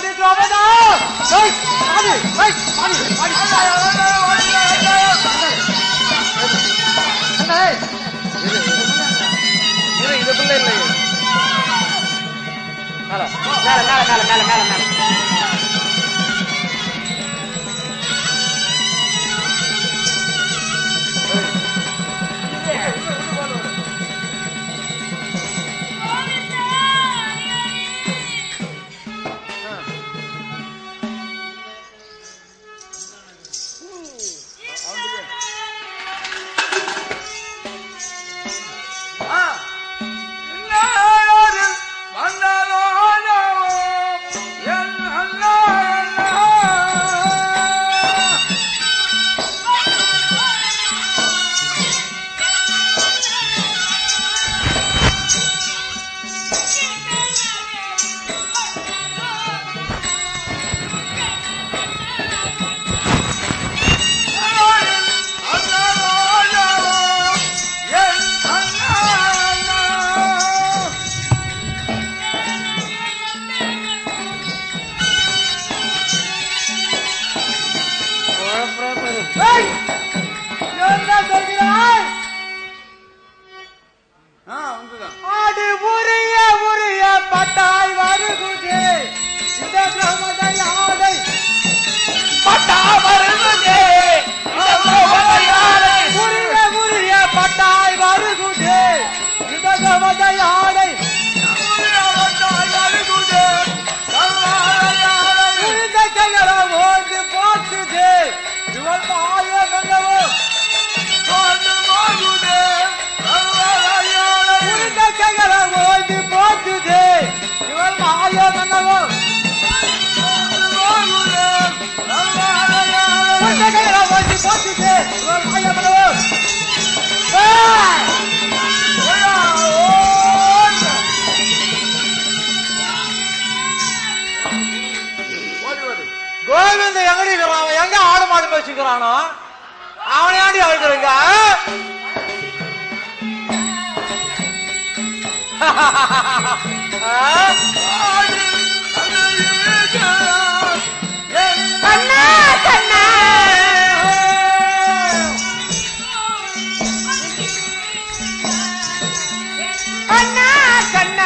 ஆடி திரௌபதா ஏய், ஆடி, ஏய், ஆடி, ஆடி. அண்ணா, ஏய். இரு இதுக்குள்ள இல்லை மேல மேல மேல மேல மேல மேல மேல ஏய், என்ன சொல்கிறாய் ஆடி உரிய உரிய பட்டாய் வருகுதே இந்த கிரமத யானை பட்டா வருகுதே இந்த கோபத யானை உரிய உரிய பட்டாய் வருகுதே இந்த கிரமத யானை உரிந்த கையர ஓடி போச்சுதே இவள் மாய மன்னவோ உரிந்த கையர ஓடி போச்சுதே இவள் மாய மன்னவோ உரிந்த கையர ஓடி போச்சுதே இவள் மாய மன்னவோ ஏய்! கோவிந்த எங்கடி இருக்கிறான் அவன் எங்க ஆடு மாடு வச்சுக்கிறானோ அவனை ஆண்டி அழுதுருங்க கண்ணா கண்ணா கண்ணா கண்ணா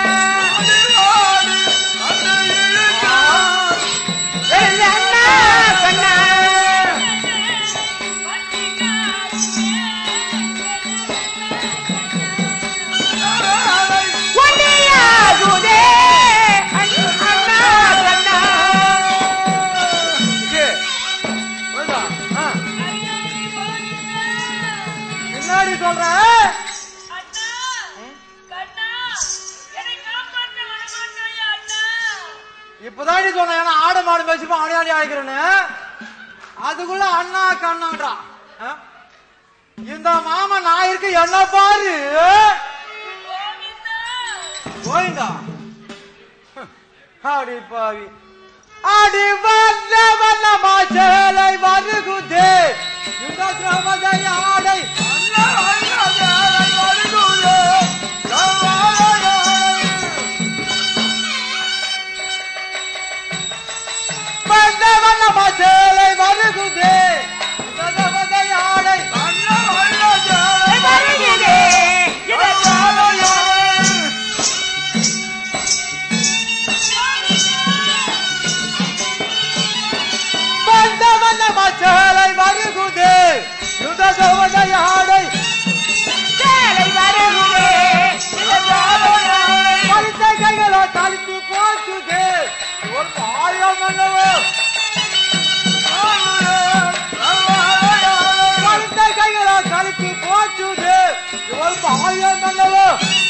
கண்ணா கண்ணா ஒண்டியாகுதே அண்ணா கண்ணா பின்னாடி சொல்ற இப்பதான் நீ சொன்ன ஏன்னா ஆடு மாடு பேசிப்போம் அவனே ஆடி அழைக்கிறேன்னு அதுக்குள்ள அண்ணா கண்ணான்றா ஆ? இந்த மாமா நான் இருக்கு என்ன பாரு கோயிந்தா ஆடி பாவி ஆடி வந்த வண்ணமா சேலை வருகுதே இந்த கிரமதை ஆடை வந்த வண்ணமா சேலை வருகுதே இந்த கிரமதை ஆடை வருகிறே வந்த வண்ணமா சேலை வருகுதே இந்த கிரமதை ஆடை சேலை வருகிறே பறித்த கைகளோ தலித்து போச்சுதே ஒரு ஆயிரம் மன்னவோ பறித்த கைகளோ தலித்து போச்சுதே ஒரு ஆயிரம் மன்னவோ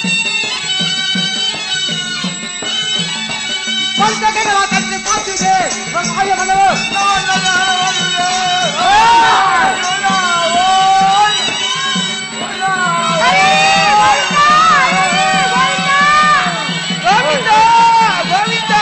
பறித்த கைகளோ தலித்து போச்சுதே ஒரு ஆயிரம் மன்னவோ கோவிந்தா கோவிந்தா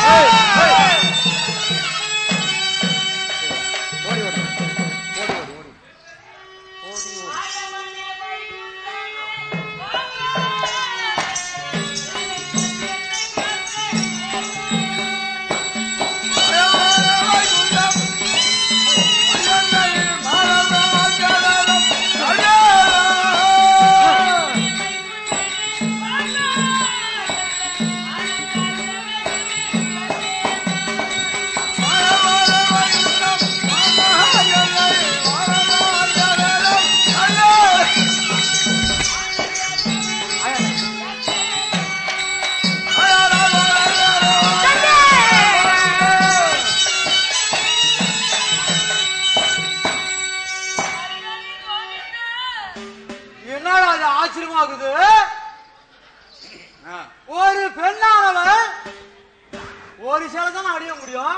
கையால தான் அடிய முடியும்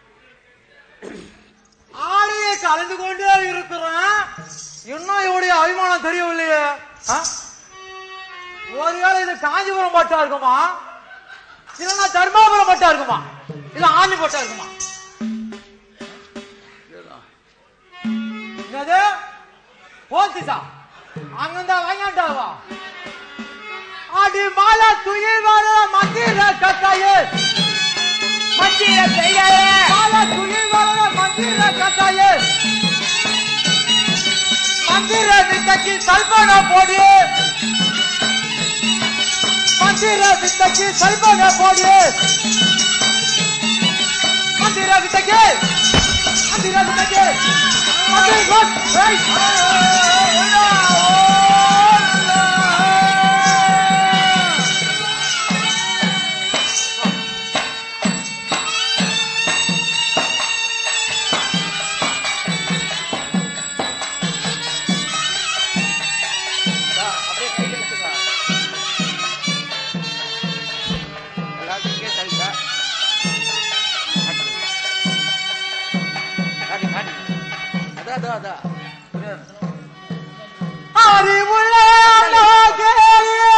ஆடையை கலந்து கொண்டே இருக்கிறேன் இன்னும் இவருடைய அபிமானம் தெரியவில்லையே ஆ? ஒருவேளை இது காஞ்சிபுரம் பட்டா இருக்குமா இல்லைன்னா தர்மாபுரம் பட்டா இருக்குமா இல்ல ஆண்டி பட்டா இருக்குமா என்னது போத்திசா அங்கிருந்தா வாங்கிட்டாவா அடி மாலா துயில் வாழ மந்திர கட்டாயே மந்திர செய்யாதே மாலா துயில் வாழ மந்திர கட்டாயே மந்திர வித்தக்கு சல்பன போடு மந்திர வித்தக்கு சல்பன போடு மந்திர வித்தக்கு மந்திர வித்தக்கு மந்திர கோட் ஏய் அப்படியே கையில எடுத்துக்கோ எல்லாத்தையும் இங்கே தள்ளிட்டா காட்டி காட்டி அதான் அதான் அதான் அறிவுள்ள நாகேயர்.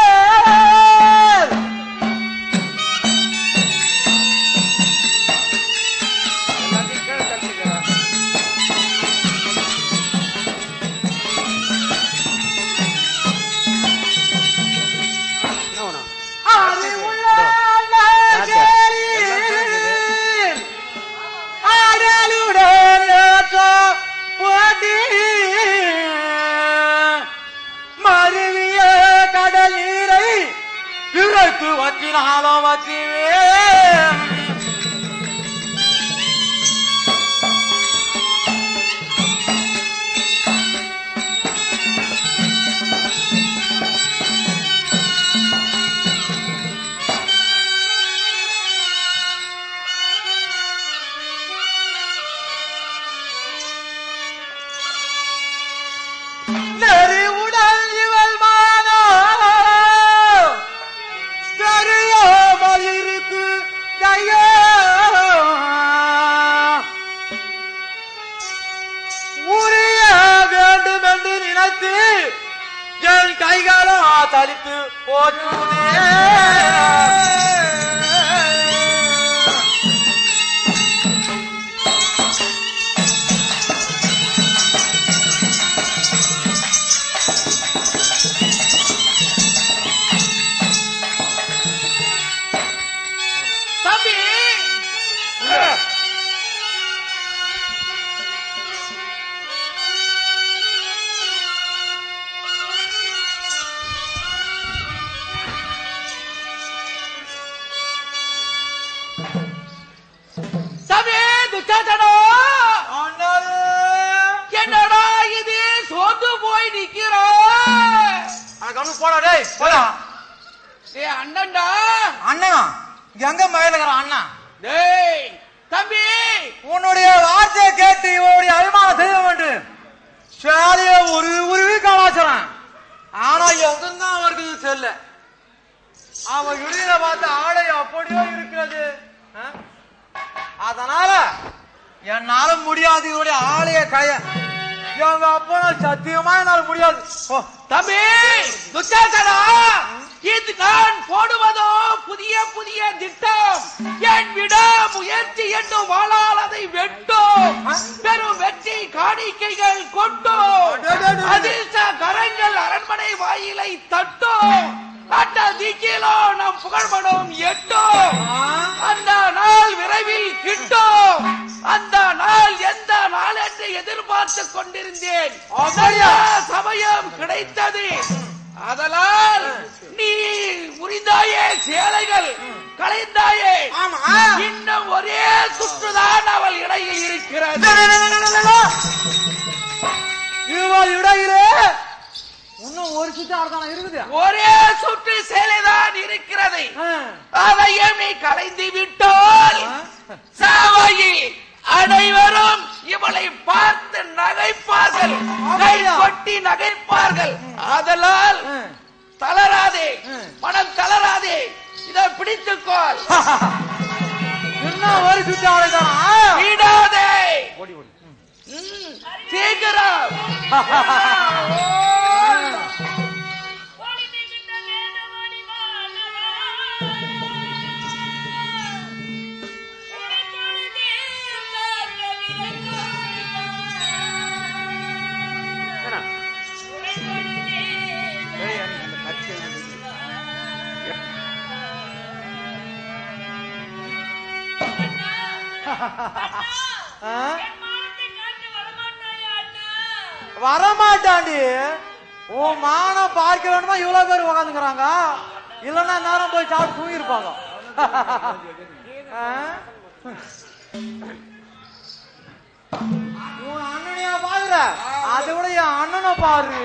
எல்லாத்தையும் கீழே தள்ளிக்கிறேன் என்ன வேணும் அறிவுள்ள நாகேயர். ஆடலுடன் ஏற்ற போட்டி. மருவிய கடல் நீரை இறைத்து வற்றினாலும் வற்றிவேன் நெறிவுடன் இவள் மானோ தெரியாமல் இருக்கு தையோ உரிய வேண்டும் என்று நினைத்து என் கைகளும் தளித்து போற்றுதே தம்பி தம்பி துச்சாதனோ அண்ணாவே. என்னடா இது சோர்ந்து போய் நிக்கிறோ அட கண்ணு போடா டேய் போடா ஏ அண்ணன்டா அண்ணா இங்க எங்க மயிலுகிற அண்ணா டேய் தம்பி உன்னுடைய வார்த்தையை கேட்டு இவனுடைய அபிமானம் செய்ய வேண்டும் சேலைய ஒரு உருவி கலாச்சாரம் ஆனா எங்கிருந்தா அவருக்கு இது தெரியல அவன் இடையில பார்த்த ஆடை அப்படியோ இருக்கிறது ஆ? அதனால என்னால முடியாது இவருடைய ஆலய கய எங்க அப்பா சத்தியமா என்னால முடியாது ஓ தம்பி துச்சாதனா இது நான் போடுவதோ புதிய புதிய திட்டம் என் விட முயற்சி என்னும் வாழால் அதை வெட்டும் பெரும் வெற்றி காணிக்கைகள் கொட்டும் அதிர்ஷ்ட கரங்கள் அரண்மனை வாயிலை தட்டும் அட்ட திக்கிலோ நம் புகழ்படும் எட்டும் அந்த நாள் விரைவில் கிட்டும் அந்த நாள் எந்த நாள் என்று எதிர்பார்த்து கொண்டிருந்தேன் அப்படியா? அந்த சமயம் கிடைத்தது அதனால் நீ முறிந்தாயே சேலைகள் களைந்தாயே ஆமா. இன்னும் ஒரே சுற்றுதான் அவள் இடையில் இருக்கிறது இவள் இடையிலே இன்னும் ஒரு சுத்தி ஆடுதான இருக்குது ஒரே சுற்று சேலைதான் இருக்கிறது ஆ. அதையும் நீ கலைந்து விட்டால் சாவையில் அனைவரும் இவளை பார்த்து நகைப்பார்கள் கை அப்படியா? கொட்டி நகைப்பார்கள் அதனால் ஆ. தளராதே ம். மனம் தளராதே இதை பிடித்துக்கோள் என்ன கை சுத்தி ஆடைதானா விடாதே ஓடி ஓடி ம், சீக்கிரம் ஆ? வரமாட்டாண்டி உன் மானம் பார்க்க வேணுமா இவ்வளவு பேர் உக்காந்துக்கிறாங்க இல்லன்னா நேரம் போய் சாப்பிட்டு தூங்கிருப்பாங்க ஆ? உன் அண்ணனையா பாக்குற அதை விட என் அண்ணனை பாரு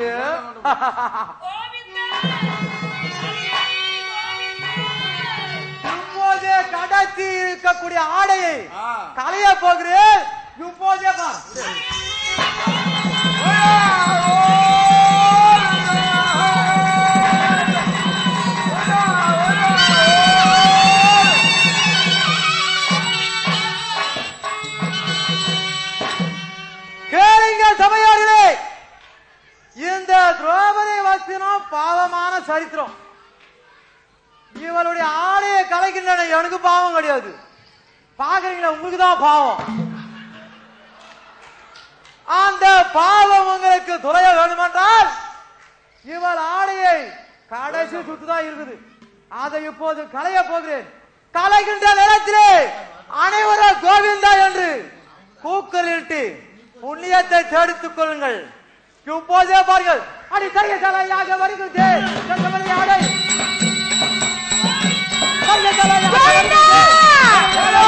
இப்போதே கடத்தி இருக்கக்கூடிய ஆடையை கலைய போகிறேன் இப்போதே பார் கேளுங்க சபையார்களே இந்த திரௌபதி வஸ்தினம் பாவமான சரித்திரம் இவளுடைய ஆடையை கலைக்கின்றன எனக்கு பாவம் கிடையாது பாக்குறீங்களா உங்களுக்கு தான் பாவம் அந்த பாவம் உங்களுக்கு துறைய வேண்டுமென்றால் இவள் ஆடையை கடைசி சுத்து தான் இருக்குது அதை இப்போது களைய போகிறேன் கலைகின்ற நேரத்திலே அனைவரும் கோவிந்தா என்று கூக்கலிட்டு புண்ணியத்தை தேடித்துக் கொள்ளுங்கள் இப்போதே பாருங்கள் அடி கரிய தலையாக வருகிறது கந்தமணி ஆடை கரிய தலையாக வருகிறது.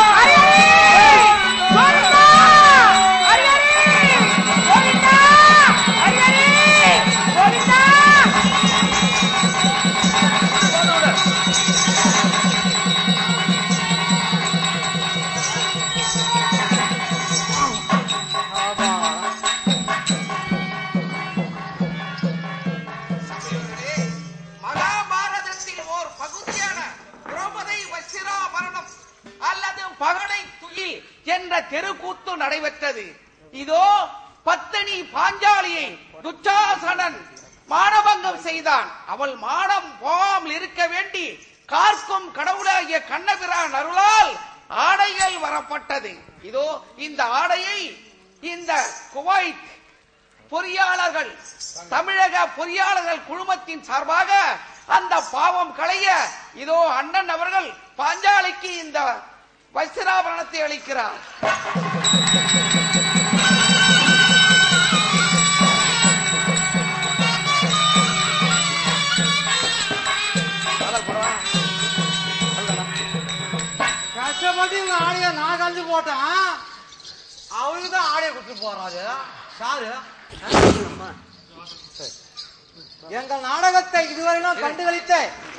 மகாபாரதத்தில் ஓர் பகுதியான திரௌபதி வசிராபரணம் அல்லது பகடை துயில் என்ற தெருக்கூத்து நடைபெற்றது இதோ பத்தினி பாஞ்சாலியை துச்சாசனன் மானபங்கம் செய்தான் அவள் மானம் போகாமல் இருக்க வேண்டி கார்க்கும் கடவுளாகிய கண்ணபிரான் அருளால் ஆடைகள் வரப்பட்டது இதோ இந்த ஆடையை இந்த குவைத் பொறியாளர்கள் தமிழக பொறியாளர்கள் குழுமத்தின் சார்பாக அந்த பாவம் களைய இதோ அண்ணன் அவர்கள் பாஞ்சாலிக்கு இந்த வஸ்திராபரணத்தை அளிக்கிறார் கஷ்டப்பட்டு இவங்க ஆடைய நான் கலந்து போட்டேன் அவளுக்கு தான் ஆடைய கொடுத்து போறாரு சாரு எங்கள் நாடகத்தை இதுவரையிலும் கண்டுகளித்த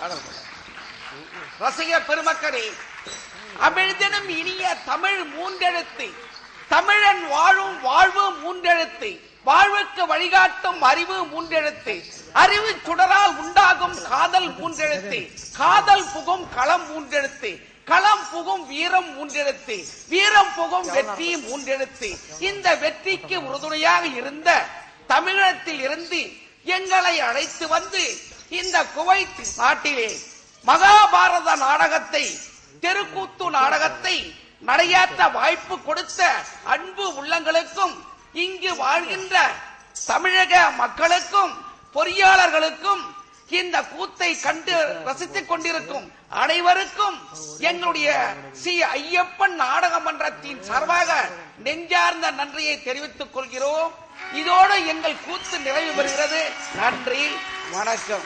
ரசிக பெருமக்களே அமிழ்தனும் இனிய தமிழ் மூன்றெழுத்து தமிழன் வாழும் வாழ்வு மூன்றெழுத்து வாழ்வுக்கு வழிகாட்டும் அறிவு மூன்றெழுத்து அறிவு சுடரால் உண்டாகும் காதல் மூன்றெழுத்து காதல் புகும் களம் மூன்றெழுத்து களம் புகும் வீரம் மூன்றெழுத்து வீரம் புகும் வெற்றி மூன்றெழுத்து இந்த வெற்றிக்கு உறுதுணையாக இருந்த தமிழகத்தில் இருந்து எங்களை அழைத்து வந்து இந்த குவைத் நாட்டிலே மகாபாரத நாடகத்தை தெருக்கூத்து நாடகத்தை நடையாற்ற வாய்ப்பு கொடுத்த அன்பு உள்ளங்களுக்கும் இங்கு வாழ்கின்ற தமிழக மக்களுக்கும் பொறியாளர்களுக்கும் இந்த கூத்தை கண்டு ரசித்துக் கொண்டிருக்கும் அனைவருக்கும் எங்களுடைய ஸ்ரீ ஐயப்பன் நாடக மன்றத்தின் சார்பாக நெஞ்சார்ந்த நன்றியை தெரிவித்துக் கொள்கிறோம் இதோடு எங்கள் கூத்து நிறைவு பெறுகிறது நன்றி வணக்கம்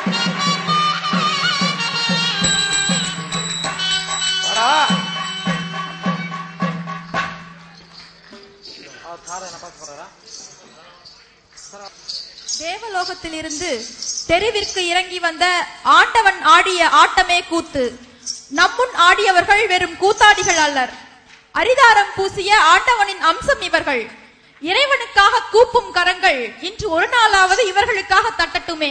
வரா. சார் என்ன பார்க்க போறாரா தேவலோகத்திலிருந்து தெருவிற்கு இறங்கி வந்த ஆண்டவன் ஆடிய ஆட்டமே கூத்து நம்முன் ஆடியவர்கள் வெறும் கூத்தாடிகள் அல்லர் அரிதாரம் பூசிய ஆண்டவனின் அம்சம் இவர்கள் இறைவனுக்காக கூப்பும் கரங்கள் இன்று ஒரு நாளாவது இவர்களுக்காக தட்டட்டுமே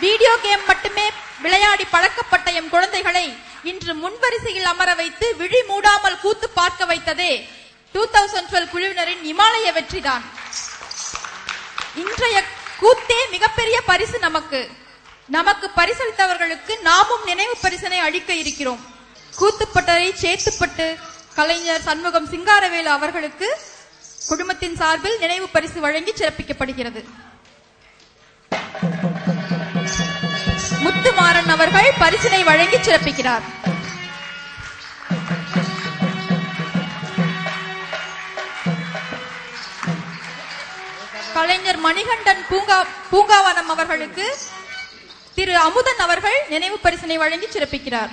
வீடியோ கேம் மட்டுமே விளையாடி பழக்கப்பட்ட எம் குழந்தைகளை இன்று முன்வரிசையில் அமர வைத்து விழி மூடாமல் கூத்து பார்க்க வைத்ததே டூ தௌசண்ட் டுவெல் குழுவினரின் இமாலய வெற்றிதான் இன்றைய கூத்தே மிகப்பெரிய பரிசு நமக்கு நமக்கு பரிசளித்தவர்களுக்கு நாமும் நினைவு பரிசனை அளிக்க இருக்கிறோம் கூத்துப்பட்டறை சேத்துப்பட்டு கலைஞர் சண்முகம் சிங்காரவேலு அவர்களுக்கு குடும்பத்தின் சார்பில் நினைவு பரிசு வழங்கி சிறப்பிக்கப்படுகிறது முத்துமாறன் அவர்கள் பரிசினை வழங்கி சிறப்பிக்கிறார் கலைஞர் மணிகண்டன் பூங்கா பூங்காவனம் அவர்களுக்கு திரு அமுதன் அவர்கள் நினைவு பரிசினை வழங்கி சிறப்பிக்கிறார்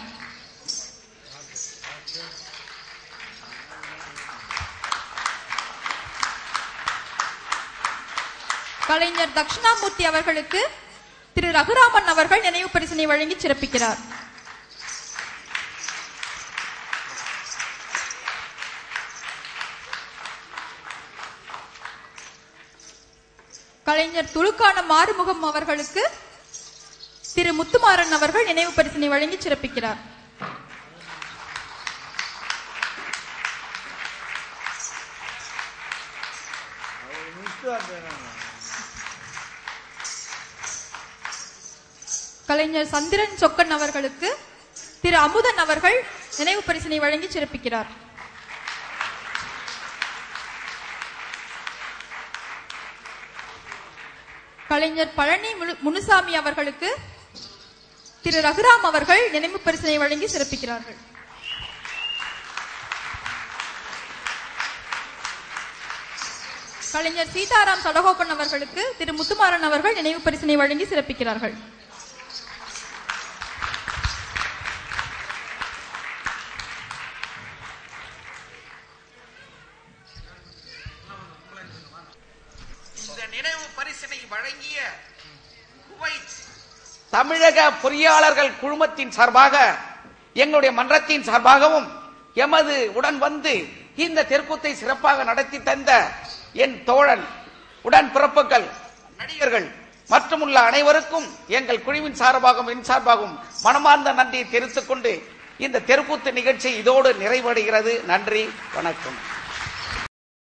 கலைஞர் தட்சிணாமூர்த்தி அவர்களுக்கு திரு ரகுராமன் அவர்கள் நினைவு பரிசினை வழங்கி சிறப்பிக்கிறார் கலைஞர் துலுக்கான மாறுமுகம் அவர்களுக்கு திரு முத்துமாறன் அவர்கள் நினைவு பரிசினை வழங்கி சிறப்பிக்கிறார் கலைஞர் சந்திரன் சொக்கன் அவர்களுக்கு திரு அமுதன் அவர்கள் நினைவு பரிசினை வழங்கி சிறப்பிக்கிறார் கலைஞர் பழனி முனு- முனுசாமி அவர்களுக்கு திரு ரகுராம் அவர்கள் நினைவு பரிசினை வழங்கி சிறப்பிக்கிறார்கள் கலைஞர் சீதாராம் சடகோபன் அவர்களுக்கு திரு முத்துமாறன் அவர்கள் நினைவு பரிசினை வழங்கி சிறப்பிக்கிறார்கள் இந்த நினைவு பரிசினை வழங்கிய குவைத் தமிழக பொறியாளர்கள் குழுமத்தின் சார்பாக எங்களுடைய மன்றத்தின் சார்பாகவும் எமது உடன் வந்து இந்த தெருக்கூத்தை சிறப்பாக நடத்தி தந்த என் தோழன் உடன் பிறப்புகள் நடிகர்கள் மற்றும் உள்ள அனைவருக்கும் எங்கள் குழுவின் சார்பாகவும் என் சார்பாகவும் மனமார்ந்த நன்றியை தெரிவித்துக் கொண்டு இந்த தெருக்கூத்து நிகழ்ச்சி இதோடு நிறைவடைகிறது நன்றி வணக்கம்